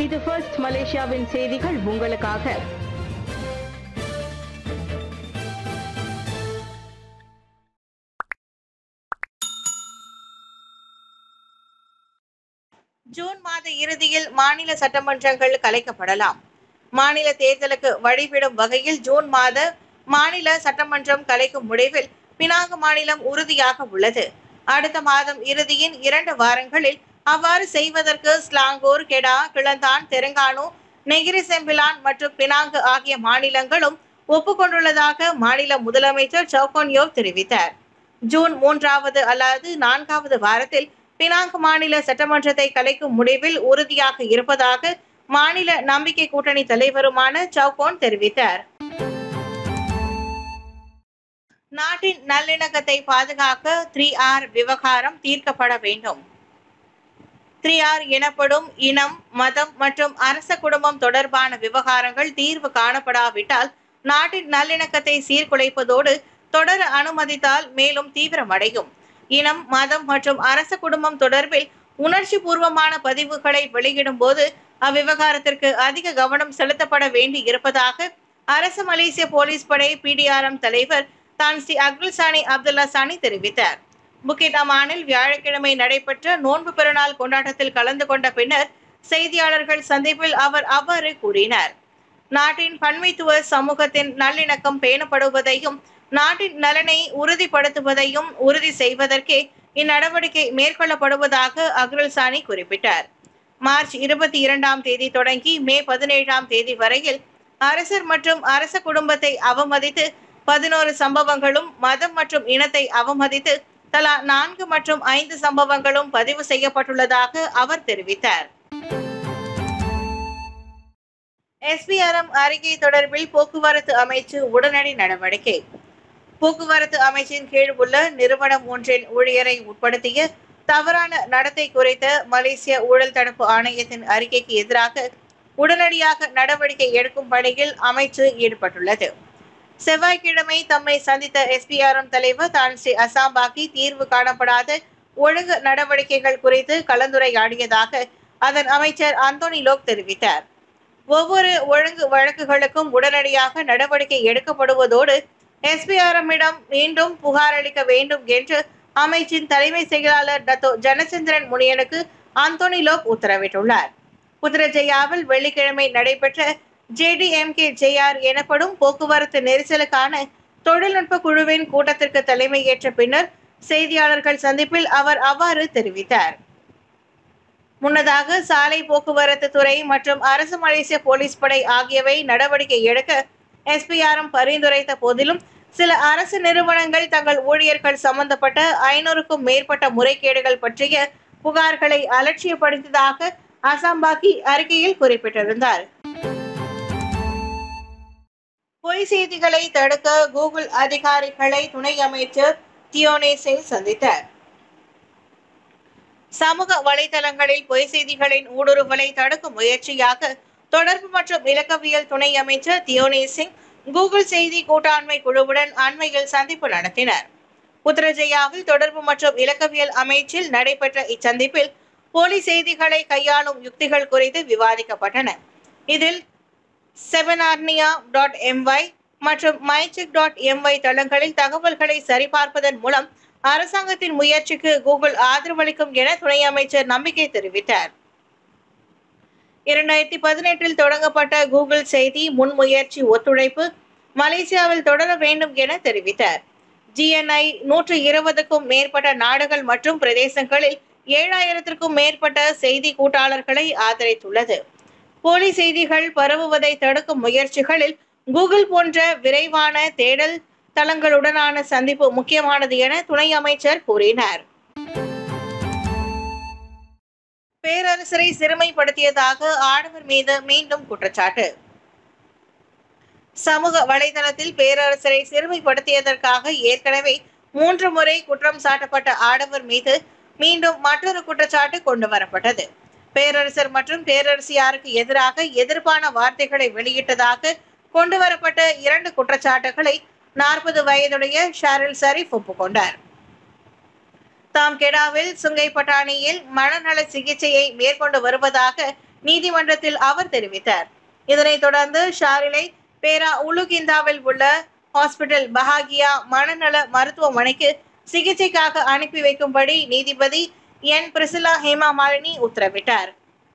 இது ஃபர்ஸ்ட் மலேசியாவின் செய்திகள் உங்களுக்காக ஜூன் மாத இறுதியில் மாநில சட்டமன்றங்கள் கலைக்கப்படலாம் மாநில தேர்தலுக்கு வழிவிடும் வகையில் ஜூன் மாத மாநில சட்டமன்றம் கலைக்கும் முடிவில் பினாங்கு மாநிலம் உறுதியாக உள்ளது அடுத்த மாதம் இறுதியின் இரண்டு வாரங்களில் அவ்வாறு செய்வதற்கு Selangor Kedah Kelantan Terengganu Negeri Sembilan மற்றும் பினாங்கு ஆகிய மாநிலங்களும் ஒப்புக்கொண்டுள்ளதாக மாநில முதலமைச்சர் சௌகோன்யோ தெரிவித்தார் ஜூன் மூன்றாவது அல்லது நான்காவது வாரத்தில் பினாங்கு மாநில சட்டமன்றத்தை கலைக்கும் முடிவில் உறுதியாக இருப்பதாக மாநில நம்பிக்கை கூட்டணி தலைவருமான சௌகோன் தெரிவித்தார் நாட்டின் நல்லிணக்கத்தை பாதுகாக்க த்ரீ ஆர் விவகாரம் தீர்க்கப்பட வேண்டும் த்ரீ ஆர் எனப்படும் இனம் மதம் மற்றும் அரச குடும்பம் தொடர்பான விவகாரங்கள் தீர்வு காணப்படாவிட்டால் நாட்டின் நல்லிணக்கத்தை சீர்குலைப்பதோடு தொடர அனுமதித்தால் மேலும் தீவிரமடையும் இனம் மதம் மற்றும் அரச குடும்பம் தொடர்பில் உணர்ச்சி பூர்வமான பதிவுகளை வெளியிடும் போது அவ்விவகாரத்திற்கு அதிக கவனம் செலுத்தப்பட வேண்டி இருப்பதாக அரசு மலேசிய போலீஸ் படை பிடிஆர்எம் தலைவர் தான் ஸ்ரீ அப்துல் சானி அப்துல்லா சானி தெரிவித்தார் புக்கிட் அமானில் வியாழக்கிழமை நடைபெற்ற நோன்பு பெருநாள் கொண்டாட்டத்தில் கலந்து கொண்ட பின்னர் செய்தியாளர்கள் சந்திப்பில் அவர் அவ்வாறு கூறினார் நாட்டின் பன்மைத்துவ சமூகத்தின் நல்லிணக்கம் பேணப்படுவதையும் நாட்டின் நலனை உறுதிப்படுத்துவதையும் உறுதி செய்வதற்கே இந்நடவடிக்கை மேற்கொள்ளப்படுவதாக அக்ருல் சானி குறிப்பிட்டார் மார்ச் இருபத்தி இரண்டாம் தேதி தொடங்கி மே பதினேழாம் தேதி வரையில் அரசர் மற்றும் அரச குடும்பத்தை அவமதித்து பதினோரு சம்பவங்களும் மதம் மற்றும் இனத்தை அவமதித்து தலா நான்கு மற்றும் ஐந்து சம்பவங்களும் பதிவு செய்யப்பட்டுள்ளதாக அவர் தெரிவித்தார் எஸ்பிஆர்எம் அறிக்கை தொடர்பில் போக்குவரத்து அமைச்சு உடனடி நடவடிக்கை போக்குவரத்து அமைச்சின் கீழ் உள்ள நிறுவனம் ஒன்றின் ஊழியரை உட்படுத்திய தவறான நடத்தை குறித்த மலேசிய ஊழல் தடுப்பு ஆணையத்தின் அறிக்கைக்கு எதிராக உடனடியாக நடவடிக்கை எடுக்கும் பணியில் அமைச்சு ஈடுபட்டுள்ளது செவ்வாய்க்கிழமை தம்மை சந்தித்த எஸ்பிஆர்எம் தலைவர் தான் ஸ்ரீ அசாம்பாக்கி தீர்வு காணப்படாத ஒழுங்கு நடவடிக்கைகள் குறித்து கலந்துரையாடியதாக அதன் அமைச்சர் அந்தோனி லோக் தெரிவித்தார் ஒவ்வொரு ஒழுங்கு வழக்குகளுக்கும் உடனடியாக நடவடிக்கை எடுக்கப்படுவதோடு எஸ்பிஆர்எம்மிடம் மீண்டும் புகார் அளிக்க வேண்டும் என்று அமைச்சின் தலைமை செயலாளர் டத்தோ ஜனச்சந்திரன் முனியனுக்கு அந்தோனி லோக் உத்தரவிட்டுள்ளார் புத்ரஜயாவில் வெள்ளிக்கிழமை நடைபெற்ற ஜேடிஎம்கே ஜேஆர் எனப்படும் போக்குவரத்து நெரிசலுக்கான தொழில்நுட்ப குழுவின் கூட்டத்திற்கு தலைமையேற்ற பின்னர் செய்தியாளர்கள் சந்திப்பில் அவர் அவ்வாறு தெரிவித்தார் முன்னதாக சாலை போக்குவரத்து துறை மற்றும் அரசு மலேசிய போலீஸ் படை ஆகியவை நடவடிக்கை எடுக்க எஸ்பிஆர்எம் பரிந்துரைத்த போதிலும் சில அரசு நிறுவனங்கள் தங்கள் ஊழியர்கள் சம்பந்தப்பட்ட ஐநூறுக்கும் மேற்பட்ட முறைகேடுகள் பற்றிய புகார்களை அலட்சியப்படுத்தியதாக அசாம்பாக்கி அறிக்கையில் குறிப்பிட்டிருந்தார் பொய் செய்திகளை தடுக்க கூகுள் அதிகாரிகளை துணை அமைச்சர் தியோனே சிங் சந்தித்தார் சமூக வலைதளங்களில் பொய் செய்திகளின் ஊடுருவலை தடுக்கும் முயற்சியாக தொடர்பு மற்றும் இலக்கவியல் துணை அமைச்சர் தியோனே சிங் கூகுள் செய்தி கூட்டாண்மை குழுவுடன் அண்மையில் சந்திப்பு நடத்தினர் புத்ரஜயாவில் தொடர்பு மற்றும் இலக்கவியல் அமைச்சில் நடைபெற்ற இச்சந்திப்பில் போலி செய்திகளை கையாளும் யுக்திகள் குறித்து விவாதிக்கப்பட்டன இதில் செவனார்னியா டாட் எம்ஒய் மற்றும் மைச்சிக் டாட் எம்ஒய் தளங்களில் தகவல்களை சரிபார்ப்பதன் மூலம் அரசாங்கத்தின் முயற்சிக்கு கூகுள் ஆதரவளிக்கும் என துணை அமைச்சர் நம்பிக்கை தெரிவித்தார் இரண்டாயிரத்தி பதினெட்டில் தொடங்கப்பட்ட கூகுள் செய்தி முன்முயற்சி ஒத்துழைப்பு மலேசியாவில் தொடர வேண்டும் என தெரிவித்தார் ஜிஎன்ஐ நூற்று இருபதுக்கும் மேற்பட்ட நாடுகள் மற்றும் பிரதேசங்களில் ஏழாயிரத்திற்கும் மேற்பட்ட செய்தி கூட்டாளர்களை ஆதரித்துள்ளது போலி செய்திகள் பரவுவதை தடுக்கும் முயற்சிகளில் கூகுள் போன்ற விரைவான தேடல் தளங்களுடனான சந்திப்பு முக்கியமானது என துணை அமைச்சர் கூறினார் பேரரசரை சிறுமைப்படுத்தியதாக ஆடவர் மீது மீண்டும் குற்றச்சாட்டு சமூக வலைதளத்தில் பேரரசரை சிறுமைப்படுத்தியதற்காக ஏற்கனவே மூன்று முறை குற்றம் சாட்டப்பட்ட ஆடவர் மீது மீண்டும் மற்றொரு குற்றச்சாட்டு கொண்டு வரப்பட்டது பேரரசர் மற்றும் பேரரசியாருக்கு எதிராக எதிர்ப்பான வார்த்தைகளை வெளியிட்டதாக கொண்டு வரப்பட்ட இரண்டு குற்றச்சாட்டுகளை நாற்பது வயதுடைய ஷாரில் ஷரீப் ஒப்புக்கொண்டார் தாம் கெடாவில் சுங்கை பட்டாணியில் மனநல சிகிச்சையை மேற்கொண்டு வருவதாக நீதிமன்றத்தில் அவர் தெரிவித்தார் இதனைத் தொடர்ந்து ஷாரிலை பேரா உலுகிந்தாவில் உள்ள ஹாஸ்பிட்டல் பஹாகியா மனநல மருத்துவமனைக்கு சிகிச்சைக்காக அனுப்பி வைக்கும்படி நீதிபதி என் பிரிசிலா ஹேமா மாலினி உத்தரவிட்டார்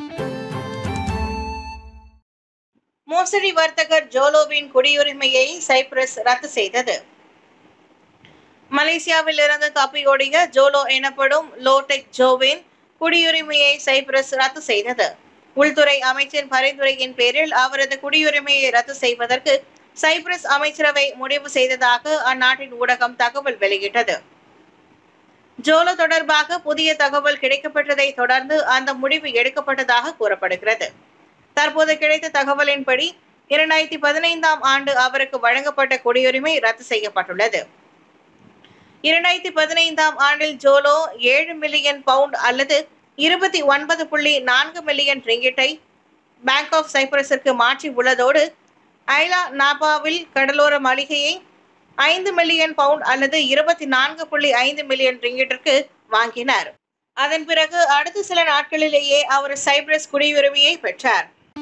மோசடி வர்த்தகர் ஜோலோவின் குடியுரிமையை சைப்ரஸ் ரத்து செய்தது மலேசியாவில் இருந்து தப்பியோடிய ஜோலோ எனப்படும் லோடெக் ஜோவின் குடியுரிமையை சைப்ரஸ் ரத்து செய்தது உள்துறை அமைச்சின் பரிந்துரையின் பேரில் அவரது குடியுரிமையை ரத்து செய்வதற்கு சைப்ரஸ் அமைச்சரவை முடிவு செய்ததாக அந்நாட்டின் ஊடகம் தகவல் வெளியிட்டது ஜோலோ தொடர்பாக புதிய தகவல் கிடைக்கப்பட்டதை தொடர்ந்து அந்த முடிவு எடுக்கப்பட்டதாக கூறப்படுகிறது தற்போது கிடைத்த தகவலின்படி இரண்டாயிரத்தி பதினைந்தாம் ஆண்டு அவருக்கு வழங்கப்பட்ட குடியுரிமை ரத்து செய்யப்பட்டுள்ளது இரண்டாயிரத்தி பதினைந்தாம் ஆண்டில் ஜோலோ ஏழு மில்லியன் பவுண்ட் அல்லது இருபத்தி ஒன்பது புள்ளி நான்கு மில்லியன் ரிங்கிட்டை பேங்க் ஆஃப் சைப்ரஸிற்கு மாற்றி உள்ளதோடு ஐலா நாபாவில் கடலோர மாளிகையை ஐந்து மில்லியன் பவுண்ட் அல்லது இருபத்தி நான்கு புள்ளி ஐந்து மில்லியன் ரிங்கிட்டிற்கு வாங்கினார் அதன் பிறகு அடுத்த சில நாட்களிலேயே அவர் சைப்ரஸ் குடியுரிமையை பெற்றார்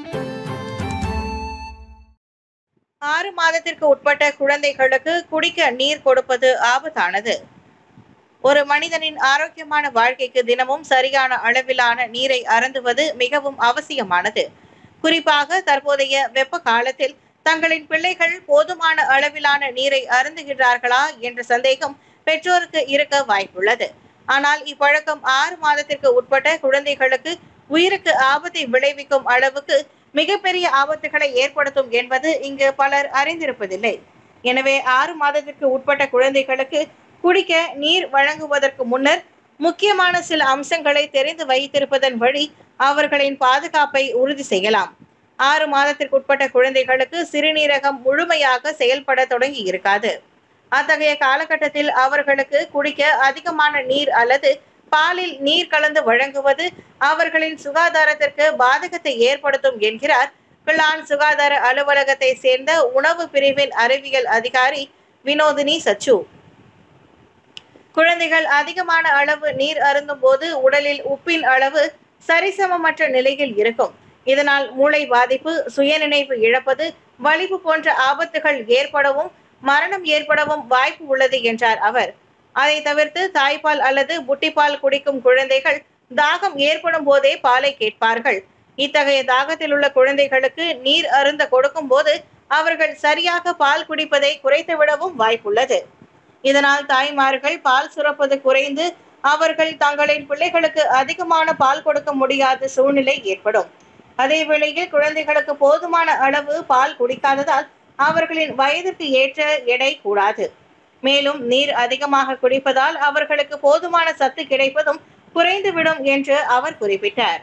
ஆறு மாதத்திற்கு உட்பட்ட குழந்தைகளுக்கு குடிக்க நீர் கொடுப்பது ஆபத்தானது ஒரு மனிதனின் ஆரோக்கியமான வாழ்க்கைக்கு தினமும் சரியான அளவிலான நீரை அருந்துவது மிகவும் அவசியமானது குறிப்பாக தற்போதைய வெப்ப காலத்தில் தங்களின் பிள்ளைகள் போதுமான அளவிலான நீரை அருந்துகிறார்களா என்ற சந்தேகம் பெற்றோருக்கு இருக்க வாய்ப்புள்ளது ஆனால் இப்பழக்கம் ஆறு மாதத்திற்கு உட்பட்ட குழந்தைகளுக்கு உயிருக்கு ஆபத்தை விளைவிக்கும் அளவுக்கு மிகப்பெரிய ஆபத்துகளை ஏற்படுத்தும் என்பது இங்கு பலர் அறிந்திருப்பதில்லை எனவே ஆறு மாதத்திற்கு உட்பட்ட குழந்தைகளுக்கு குடிக்க நீர் வழங்குவதற்கு முன்னர் முக்கியமான சில அம்சங்களை தெரிந்து வைத்திருப்பதன் வழி அவர்களின் பாதுகாப்பை உறுதி செய்யலாம் ஆறு மாதத்திற்கு உட்பட்ட குழந்தைகளுக்கு சிறுநீரகம் முழுமையாக செயல்பட தொடங்கி இருக்காது அத்தகைய காலகட்டத்தில் அவர்களுக்கு குடிக்க அதிகமான நீர் அல்லது பாலில் நீர் கலந்து வழங்குவது அவர்களின் சுகாதாரத்திற்கு பாதகத்தை ஏற்படுத்தும் என்கிறார் கிளான் சுகாதார அலுவலகத்தை சேர்ந்த உணவு பிரிவின் அறிவியல் அதிகாரி வினோதினி சச்சு குழந்தைகள் அதிகமான அளவு நீர் அருந்தும் போது உடலில் உப்பின் அளவு சரிசமமற்ற நிலையில் இருக்கும் இதனால் மூளை பாதிப்பு சுயநினைவு இழப்பது வலிப்பு போன்ற ஆபத்துகள் ஏற்படவும் மரணம் ஏற்படவும் வாய்ப்பு உள்ளது என்றார் அவர் அதை தவிர்த்து தாய்ப்பால் அல்லது புட்டிப்பால் குடிக்கும் குழந்தைகள் தாகம் ஏற்படும் போதே பாலை கேட்பார்கள் இத்தகைய தாகத்தில் உள்ள குழந்தைகளுக்கு நீர் அருந்த கொடுக்கும் போது அவர்கள் சரியாக பால் குடிப்பதை குறைத்துவிடவும் வாய்ப்புள்ளது இதனால் தாய்மார்கள் பால் சுரப்பது குறைந்து அவர்கள் தங்களின் பிள்ளைகளுக்கு அதிகமான பால் கொடுக்க முடியாத சூழ்நிலை ஏற்படும் அதே வேளையில் குழந்தைகளுக்கு போதுமான அளவு பால் குடிக்காததால் அவர்களின் வயதிற்கு ஏற்ற எடை கூடாது மேலும் நீர் அதிகமாக குடிப்பதால் அவர்களுக்கு போதுமான சத்து கிடைப்பதும் குறைந்துவிடும் என்று அவர் குறிப்பிட்டார்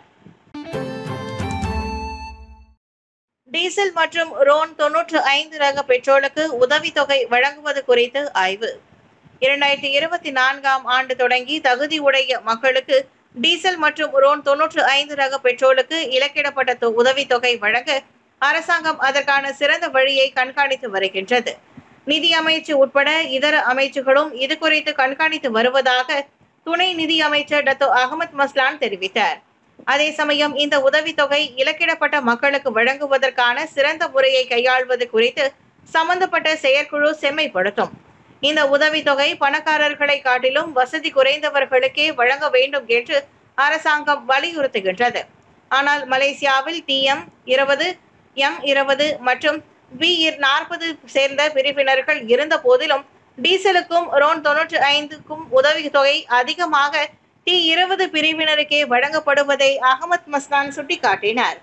டீசல் மற்றும் ரோன் தொன்னூற்று ஐந்து ரக பெட்ரோலுக்கு உதவித்தொகை வழங்குவது குறித்து ஆய்வு இரண்டாயிரத்தி இருபத்தி நான்காம் ஆண்டு தொடங்கி தகுதி உடைய மக்களுக்கு டீசல் மற்றும் ரோன் தொன்னூற்று ஐந்து ரக பெட்ரோலுக்கு இலக்கிடப்பட்ட தொ- உதவித்தொகை வழங்க அரசாங்கம் அதற்கான சிறந்த வழியை கண்காணித்து வருகின்றது நிதி அமைச்சு உட்பட இதர அமைச்சுகளும் இது குறித்து கண்காணித்து வருவதாக துணை நிதி அமைச்சர் டத்தோ அகமது மஸ்லான் தெரிவித்தார் அதே சமயம் இந்த உதவித்தொகை இலக்கிடப்பட்ட மக்களுக்கு வழங்குவதற்கான சிறந்த முறையை கையாள்வது குறித்து சம்பந்தப்பட்ட செயற்குழு செம்மைப்படுத்தும் இந்த உதவித்தொகை பணக்காரர்களை காட்டிலும் வசதி குறைந்தவர்களுக்கே வழங்க வேண்டும் என்று அரசாங்கம் வலியுறுத்துகின்றது ஆனால் மலேசியாவில் டிஎம் இருபது எம் இருபது மற்றும் பி நாற்பது சேர்ந்த பிரிவினர்கள் இருந்த போதிலும் டீசலுக்கும் ரோன் தொன்னூற்றி ஐந்துக்கும் உதவித்தொகை அதிகமாக டி இருபது பிரிவினருக்கே வழங்கப்படுவதை அகமத் மஸ்தான் சுட்டிக்காட்டினார்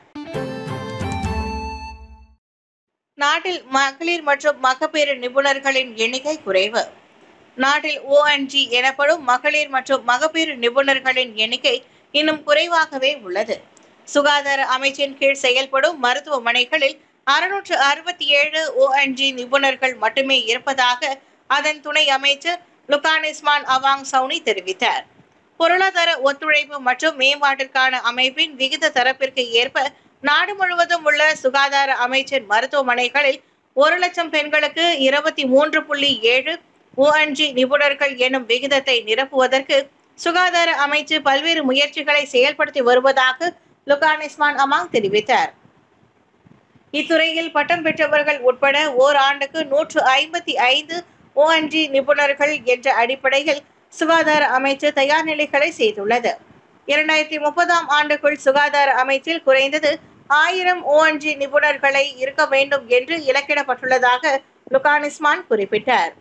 நாட்டில் மகளிர் மற்றும் மகப்பேறு நிபுணர்களின் எண்ணிக்கை குறைவு நாட்டில் ஓஎன்ஜி எனப்படும் மகளிர் மற்றும் மகப்பேறு நிபுணர்களின் எண்ணிக்கை இன்னும் குறைவாகவே உள்ளது சுகாதார அமைச்சின் கீழ் செயல்படும் மருத்துவமனைகளில் அறுநூற்று அறுபத்தி ஏழு ஓஎன்ஜி நிபுணர்கள் மட்டுமே இருப்பதாக அதன் துணை அமைச்சர் லுகானிஸ்மான் அவாங் சவுனி தெரிவித்தார் பொருளாதார ஒத்துழைப்பு மற்றும் மேம்பாட்டிற்கான அமைப்பின் விகித தரப்பிற்கு ஏற்ப நாடு முழுவதும் உள்ள சுகாதார அமைச்சர் மருத்துவமனைகளில் ஒரு லட்சம் பெண்களுக்கு இருபத்தி மூன்று புள்ளி ஏழு ஓஎன்ஜி நிபுணர்கள் எனும் விகிதத்தை நிரப்புவதற்கு சுகாதார அமைச்சு பல்வேறு முயற்சிகளை செயல்படுத்தி வருவதாக லுகானிஸ்மான் அமாங் தெரிவித்தார் இத்துறையில் பட்டம் பெற்றவர்கள் உட்பட ஓர் ஆண்டுக்கு நூற்று ஐம்பத்தி ஐந்து ஓஎன்ஜி நிபுணர்கள் என்ற அடிப்படையில் சுகாதார அமைச்சு தயார் நிலைகளை செய்துள்ளது இரண்டாயிரத்தி முப்பதாம் ஆண்டுக்குள் சுகாதார அமைச்சில் குறைந்தது ஆயிரம் ஓஎன்ஜி நிபுணர்களை இருக்க வேண்டும் என்று இலக்கிடப்பட்டுள்ளதாக லுகானிஸ்மான் குறிப்பிட்டார்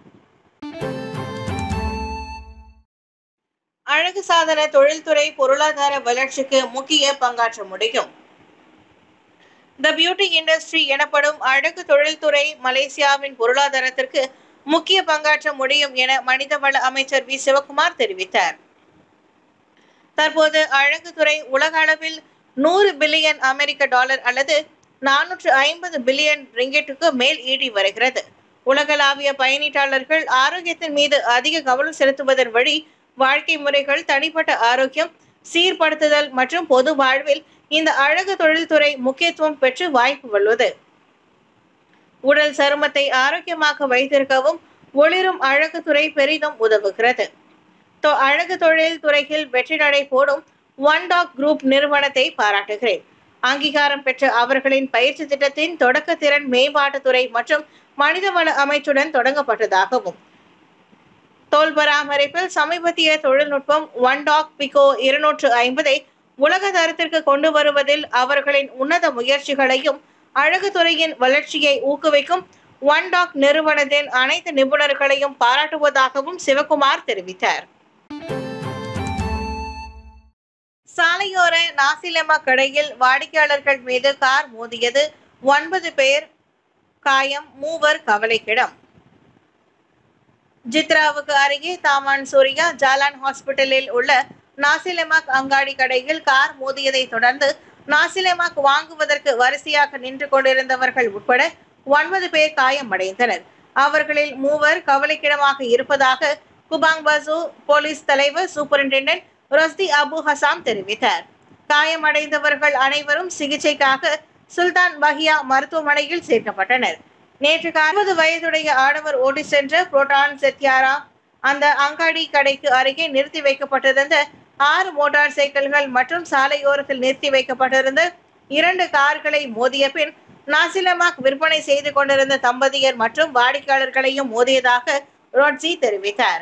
அழகு சாதன தொழில்துறை பொருளாதார வளர்ச்சிக்கு முக்கிய பங்காற்ற முடியும் த பியூட்டி இண்டஸ்ட்ரி எனப்படும் அழகு தொழில்துறை மலேசியாவின் பொருளாதாரத்திற்கு முக்கிய பங்காற்ற முடியும் என மனிதவள அமைச்சர் வி சிவகுமார் தெரிவித்தார் தற்போது அழகுத்துறை உலக அளவில் நூறு பில்லியன் அமெரிக்க டாலர் அல்லது நானூற்று ஐம்பது பில்லியன் ரிங்கெட்டுக்கு மேல் ஈடி வருகிறது உலகளாவிய பயணீட்டாளர்கள் ஆரோக்கியத்தின் மீது அதிக கவனம் செலுத்துவதன் வழி வாழ்க்கை முறைகள் தனிப்பட்ட ஆரோக்கியம் சீர்படுத்துதல் மற்றும் பொது வாழ்வில் இந்த அழகு தொழில்துறை முக்கியத்துவம் பெற்று வாய்ப்பு உள்ளது உடல் சருமத்தை ஆரோக்கியமாக வைத்திருக்கவும் ஒளிரும் அழகுத்துறை பெரிதும் உதவுகிறது தோ அழகு தொழில் துறையில் வெற்றி நடை போடும் ஒன் டாக் குரூப் நிறுவனத்தை பாராட்டுகிறேன் அங்கீகாரம் பெற்ற அவர்களின் பயிற்சி திட்டத்தின் தொடக்க திறன் மேம்பாட்டுத்துறை மற்றும் மனிதவள அமைச்சுடன் தொடங்கப்பட்டதாகவும் தோல் பராமரிப்பில் சமீபத்திய தொழில்நுட்பம் ஒன் டாக் பிகோ இருநூற்று ஐம்பதை உலக தரத்திற்கு கொண்டு வருவதில் அவர்களின் உன்னத முயற்சிகளையும் அழகுத்துறையின் வளர்ச்சியை ஊக்குவிக்கும் ஒன் டாக் நிறுவனத்தின் அனைத்து நிபுணர்களையும் பாராட்டுவதாகவும் சிவகுமார் தெரிவித்தார் சாலையோர நாசிலமா கடையில் வாடிக்கையாளர்கள் மீது கார் மோதியது ஒன்பது பேர் காயம் மூவர் கவலைக்கிடம் ஜித்ராவுக்கு அருகே தாமான் சூர்யா ஜாலான் ஹாஸ்பிட்டலில் உள்ள நாசிலெமாக் அங்காடி கடையில் கார் மோதியதை தொடர்ந்து நாசிலெமாக் வாங்குவதற்கு வரிசையாக நின்று கொண்டிருந்தவர்கள் உட்பட ஒன்பது பேர் காயமடைந்தனர் அவர்களில் மூவர் கவலைக்கிடமாக இருப்பதாக குபாங் பசு போலீஸ் தலைவர் சூப்பரிண்டென்டென்ட் ரொஸ்தி அபு ஹசாம் தெரிவித்தார் காயமடைந்தவர்கள் அனைவரும் சிகிச்சைக்காக சுல்தான் பஹியா மருத்துவமனையில் சேர்க்கப்பட்டனர் நேற்று அறுபது வயதுடைய ஆடவர் ஓட்டி சென்ற புரோட்டான் செத்யாரா அந்த அங்காடி கடைக்கு அருகே நிறுத்தி வைக்கப்பட்டிருந்த ஆறு மோட்டார் சைக்கிள்கள் மற்றும் சாலையோரத்தில் நிறுத்தி வைக்கப்பட்டிருந்த இரண்டு கார்களை மோதிய பின் நாசிலமாக் விற்பனை செய்து கொண்டிருந்த தம்பதியர் மற்றும் வாடிக்கையாளர்களையும் மோதியதாக ரோட்ஸி தெரிவித்தார்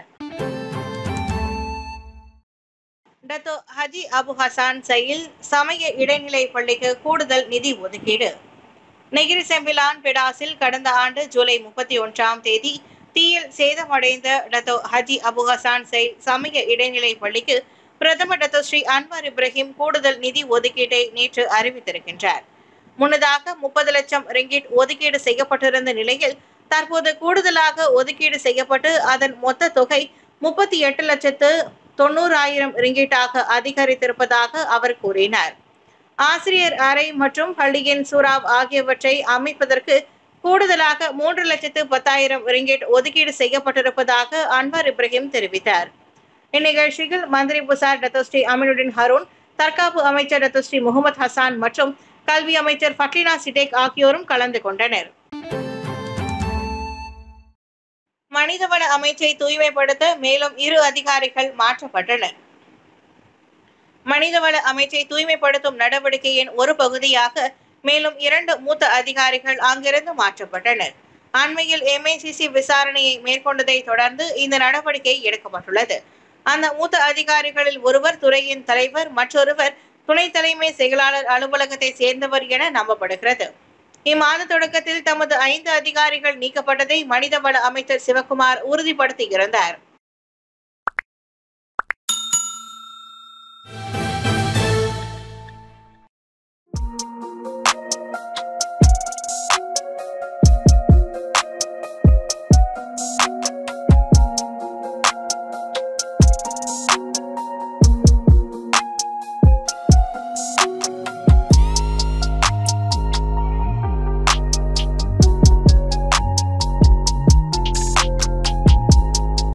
டத்தோ ஹஜி அபு ஹசான் சையில் சமய இடைநிலை பள்ளிக்கு கூடுதல் நிதி ஒதுக்கீடு நெகிரி செம்பிலான் பிடாஸில் கடந்த ஆண்டு ஜூலை முப்பத்தி ஒன்றாம் தேதி தீயில் சேதமடைந்த டத்தோ ஹஜி அபு ஹசான் சைல் சமய இடைநிலை பள்ளிக்கு பிரதமர் டத்தோ ஸ்ரீ அன்வார் இப்ராஹிம் கூடுதல் நிதி ஒதுக்கீட்டை நேற்று அறிவித்திருக்கின்றார் முன்னதாக முப்பது லட்சம் ரிங்கிட் ஒதுக்கீடு செய்யப்பட்டிருந்த நிலையில் தற்போது கூடுதலாக ஒதுக்கீடு செய்யப்பட்டு அதன் மொத்த தொகை முப்பத்தி எட்டு லட்சத்து தொண்ணூறாயிரம் ரிங்கிட்டாக அதிகரித்திருப்பதாக அவர் கூறினார் ஆசிரியர் அறை மற்றும் பள்ளியின் சுறாப் ஆகியவற்றை அமைப்பதற்கு கூடுதலாக மூன்று லட்சத்து பத்தாயிரம் ரிங்கிட் ஒதுக்கீடு செய்யப்பட்டிருப்பதாக அன்வர் இப்ராஹிம் தெரிவித்தார் இந்நிகழ்ச்சியில் மந்திரி புசார் டத்தோஸ்ரீ அமினுடின் ஹரூன் தற்காப்பு அமைச்சர் டத்தோஸ்ரீ முகமது ஹசான் மற்றும் கல்வி அமைச்சர் ஃபட்லினா சிடேக் ஆகியோரும் கலந்து கொண்டனர் மனிதவள அமைச்சை தூய்மைப்படுத்த மேலும் இரு அதிகாரிகள் மாற்றப்பட்டனர் மனிதவள அமைச்சை தூய்மைப்படுத்தும் நடவடிக்கையின் ஒரு பகுதியாக மேலும் இரண்டு மூத்த அதிகாரிகள் அங்கிருந்து மாற்றப்பட்டனர் அண்மையில் எம்ஏசிசி விசாரணையை மேற்கொண்டதை தொடர்ந்து இந்த நடவடிக்கை எடுக்கப்பட்டுள்ளது அந்த மூத்த அதிகாரிகளில் ஒருவர் துறையின் தலைவர் மற்றொருவர் துணை தலைமை செயலாளர் அலுவலகத்தை சேர்ந்தவர் என நம்பப்படுகிறது இம்மாத தொடக்கத்தில் தமது ஐந்து அதிகாரிகள் நீக்கப்பட்டதை மனிதவள அமைச்சர் சிவகுமார் உறுதிப்படுத்தியிருந்தார்